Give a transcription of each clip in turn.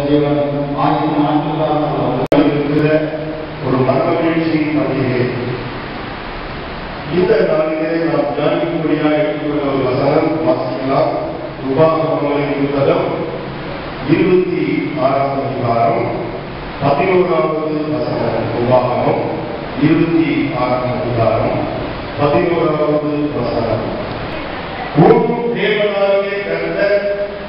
தேவன் ஆயிரம் ஆண்டுகளாக அவர்கள் இருக்கிற ஒரு மனமகிழ்ச்சியின் பண்டிகை இந்த நாளிலே நாம் தியானிக்கும்படியாக எடுத்துக்கொண்ட ஒரு வசனம் வாசிக்கலாம் உபாகமங்களின் புத்தகம் இருபத்தி ஆறாம் அதிகாரம் பதினோராவது வசனம் உபாகமம் இருபத்தி ஆறாம் அதிகாரம் பதினோராவது வசனம் உன் தேவனாகிய கர்த்தர்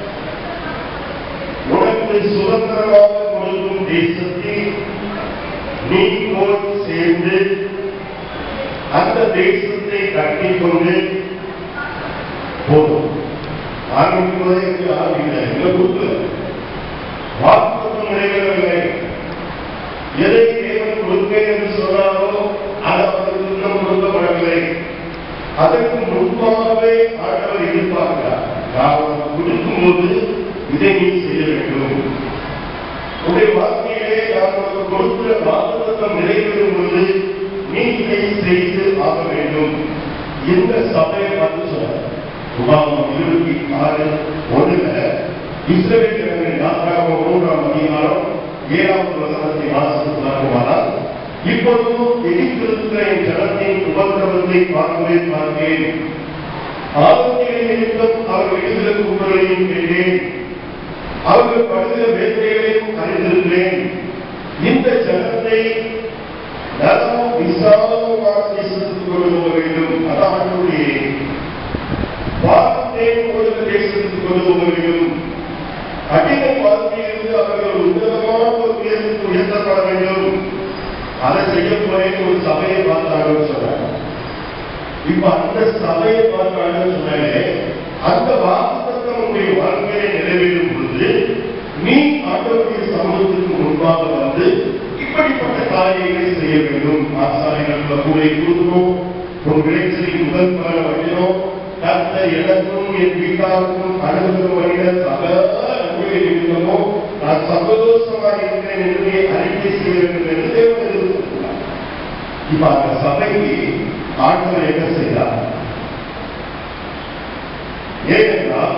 உனக்கு சுதந்திரமாக கொடுக்கும் தேசத்தில் நீ போய் சேர்ந்து அந்த தேசத்தை கட்டிக்கொண்டு போதும் ஆரம்பிப்பதே என்று ஆரம்பிக்கல எங்க கொடுக்கல வாக்குத்தம் நிறைவேறவில்லை எதை தேவன் கொடுப்பேன் என்று சொன்னாரோ அது அவருக்கு இன்னும் கொடுக்கப்படவில்லை அதற்கு முன்பாகவே ஆண்டவர் எதிர்பார்க்கிறார் நான் உனக்கு கொடுக்கும்போது இதை நீ செய்ய வேண்டும் உடைய வாழ்க்கையிலே நான் உனக்கு கொடுக்கிற வாக்குத்தம் நிறைவேறும் பொழுது நீ இதை செய்து ஆக வேண்டும் இந்த சபையை பார்த்து சொன்னார் உபாகம் இருபத்தி ஆறு ஒண்ணுல இஸ்ரேல் ஜனங்களின் யாத்திராக மூன்றாம் அதிகாரம் ஏழாவது வசனத்தை வாசித்து பார்க்குமானால் இப்பொழுதும் எதிர்த்திருக்கிற என் ஜனத்தின் உபத்திரவத்தை பார்க்கவே பார்த்தேன் ஆபத்தினை நிமித்தம் அவர்கள் எழுதுகிற கூறுகளையும் கேட்டேன் அவர்கள் படுகிற வேதனைகளையும் அறிந்திருக்கிறேன் இந்த ஜனத்தை நலமும் விசாலமான தேசத்துக்கு கொண்டு போக வேண்டும் அதான் அவர்களுடைய வார்த்தை கொடுத்த தேசத்துக்கு கொண்டு போக வேண்டும் அடிமை வாழ்க்கையிலிருந்து அவர்கள் உன்னதமான ஒரு உயர்வுக்கு உயர்த்தப்பட வேண்டும் அதை செய்ய போறேன் ஒரு சபையை பார்த்தாங்கன்னு சொன்னாங்க இப்ப அந்த சபையை பார்த்தாங்கன்னு சொன்னாலே அந்த வாக்குத்தத்தம் உங்களுடைய வாழ்க்கையை நிறைவேறும் பொழுது நீ ஆண்டவருடைய சமூகத்துக்கு முன்பாக வந்து இப்படிப்பட்ட காரியங்களை செய்ய வேண்டும் ஆசாரியர்கள் கூட கொடுக்கணும் உன் விளைச்சலின் முதல் பல வழியிலும் கர்த்தர் எனக்கும் என் வீட்டாருக்கும் அனுபவம் வருகிற சகல நன்மையை நிமித்தமோ நான் சந்தோஷமாக இருக்கிறேன் என்று அறிக்கை செய்ய வேண்டும் என்று தேவன் எதிர்பார்க்கிறார் இப்ப அந்த சபைக்கு ஆண்டவர் என்ன செய்தார் ஏனென்றால்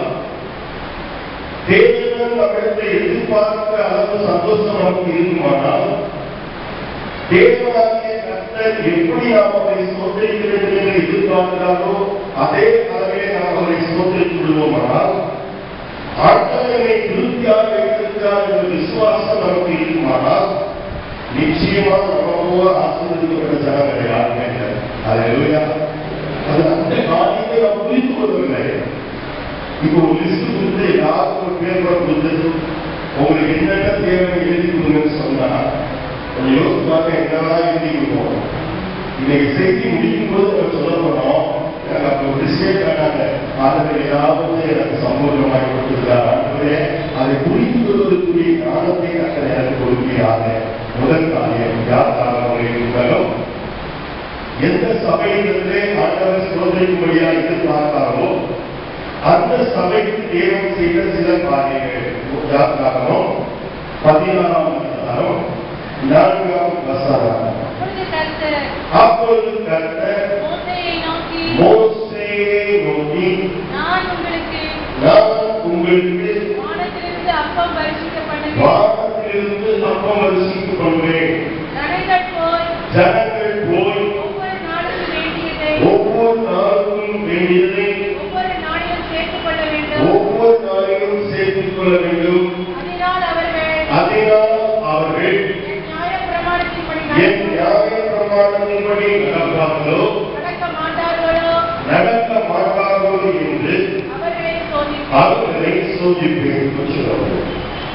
தேவன் நம்மிடத்தை எதிர்பார்க்கிற அளவு சந்தோஷம் நமக்கு இருக்குமானால் தேவனாகிய கர்த்தர் எப்படி நாம் அவரை சோதரிக்க வேண்டும் என்று எதிர்பார்க்கிறாரோ அதே அளவிலே நாம் அவரை சோதரித்து விடுவோமானால் ஆண்டவனை திருப்தியாக வைத்திருக்கிறார் என்ற விசுவாசம் நமக்கு இருக்குமானால் நிச்சயமா நமக்கோ ஆசீர்வதிக்கப்பட்ட ஜனங்கள் யாருமே இல்லை அல்லேலூயா அது அந்த காரியத்தை நாம் புரிந்து கொள்ளவில்லை இப்போ ஒரு லிஸ்ட் கொடுத்து யாருக்கும் ஒரு பேப்பர் கொடுத்து உங்களுக்கு என்னென்ன தேவை எழுதி கொடுங்கன்னு சொன்னா கொஞ்சம் யோசிச்சு பார்க்க என்னெல்லாம் எழுதி கொடுப்போம் இன்னைக்கு செய்தி முடிக்கும் போது நம்ம சொல்ல போனோம் எனக்கு அப்போ ஒரு லிஸ்டே காட்டாங்க அதில் ஏதாவது எனக்கு சம்பூர்ணமாய் கொடுத்துருக்காரு ஆண்டவரே அதை புரிந்து கொள்வதற்குரிய ஞானத்தை கட்ட எனக்கு கொடுக்கிறாங்க முதல் காரியம் யார் காரணமாக இருந்தாலும் எந்த சபையிலிருந்தே ஆண்டவர் சோதனைக்கும்படியா எதிர்பார்த்தாரோ அந்த சபைக்கு தேவன் செய்த சில காரியங்கள் யார் காரணம் பதினாறாம் அதிகாரம் நான்காம் வசனம் அப்பொழுது கர்த்தர் அப்பொழுது கர்த்தர் மோசேயை நோக்கி மோசேயை நோக்கி நான் உங்களுக்கு நான் உங்களுக்கு வானத்திலிருந்து அப்பம் வருஷிக்க பண்ணுவேன் வானத்திலிருந்து அப்பம் வருஷித்துக் கொள்வேன் ஜனங்கள் போய் ஜனங்கள் போய் ஒவ்வொரு நாளும் வேண்டியதை ஒவ்வொரு நாளுக்கும் வேண்டியதை ஒவ்வொரு நாளிலும் சேர்த்துக் கொள்ள வேண்டும் ஒவ்வொரு நாளையும் சேர்த்துக் கொள்ள வேண்டும் அதனால் அவர்கள் அதனால் அவர்கள் என் நியாய பிரமாணத்தின்படி என் நியாய பிரமாணத்தின்படி நடப்பார்களோ நடக்க மாட்டார்களோ நடக்க மாட்டார்களோ என்று அவர்களை சோதித்து அவர்களை சோதிப்பேன் என்று சொல்லுவார்கள்.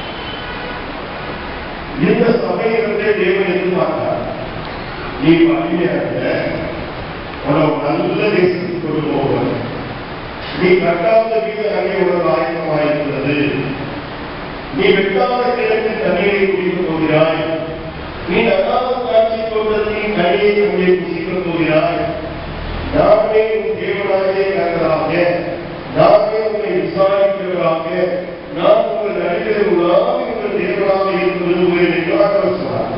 இந்த சமயத்தை தேவன் எதிர்பார்த்தார் நீ அடிமையாக உனக்கு நல்ல தேசத்துக்கு கொண்டு போவது நீ கட்டாத வீடு அங்கே உனக்கு ஆயத்தமாயிருக்கிறது நீ வெட்டாத கிழக்கு தண்ணீரை குடிக்கப் போகிறாய் நீ நடாத காட்சி தோட்டத்தின் கனியை அங்கே புசிக்கப் போகிறாய் நானே உன் தேவனாகிய கர்த்தராக நானே உன்னை விசாரிக்கிறவராக நான் உங்கள் நடுவில் உள்ளாக உங்கள் தேவனாக இருக்க விரும்புகிறேன் என்று ஆண்டவர் சொன்னார்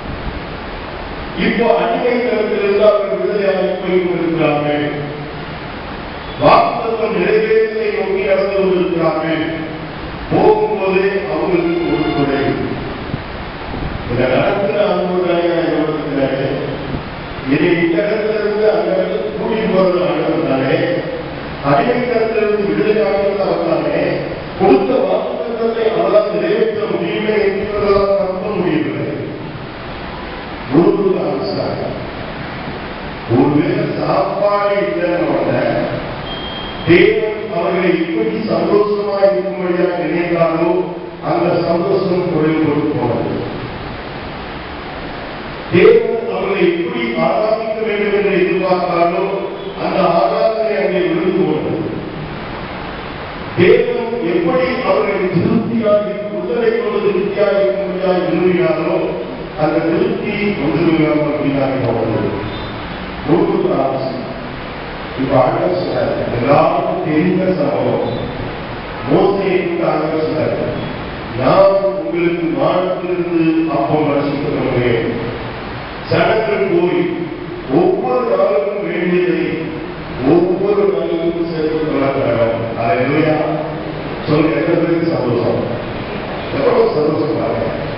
இப்போ அடிமை தரத்திலிருந்து அவர்கள் விடுதலையாக போய் கொண்டிருக்கிறார்கள் வாக்குத்தம் நிறைவேற்றத்தை நோக்கி நடந்து கொண்டிருக்கிறார்கள் போகும்போதே அவங்களுக்கு ஒரு கொடை இந்த நடக்கிற அன்புதானே எவ்வளவு இனி இந்த இடத்துல இருந்து அந்த இடத்துக்கு கூடி போறது ஆண்டவர் தானே அடிமைத்தனத்திலிருந்து விடுதலை ஆகிறது அவர் தானே கொடுத்த வாக்குத்தத்தை அவரால் நிறைவேற்ற முடியுமே என்பதால் நம்ப முடியவில்லை முழுவதும் ஆரம்பிச்சாங்க ஒருவேளை சாப்பாடு இல்லைன்னு தேவன் அவர்களை எப்படி சந்தோஷமா இருக்கும்படியாக நினைத்தாலோ அந்த சந்தோஷம் குறைவு கொண்டு போனது தேவன் அவர்களை எப்படி ஆராதிக்க வேண்டும் என்று எதிர்பார்த்தாலோ அந்த ஆராதனை அங்கே விழுந்து போனது தேவன் எப்படி அவர்களை திருப்தியாக உடலை கொண்டு திருப்தியாக இருக்கும்படியாக விரும்பினாரோ அந்த திருப்தி ஒன்றுமில்லாமல் வீணாக போனது முழுவதும் ஆலோசனை இப்ப ஆண்டவர் சொன்னார் எல்லாரும் தெரிந்த சம்பவம் மோசைக்கு ஆண்டவர் சொன்னார் நான் உங்களுக்கு வானத்திலிருந்து அப்பம் ரசிக்கிறேன் ஜனங்கள் போய் ஒவ்வொரு நாளுக்கும் வேண்டியதை ஒவ்வொரு நாளுக்கும் சேர்த்து கொள்ளாங்க அதை சொல்லுங்க எத்தனை பேருக்கு சந்தோஷம் எவ்வளவு சந்தோஷம் பாருங்க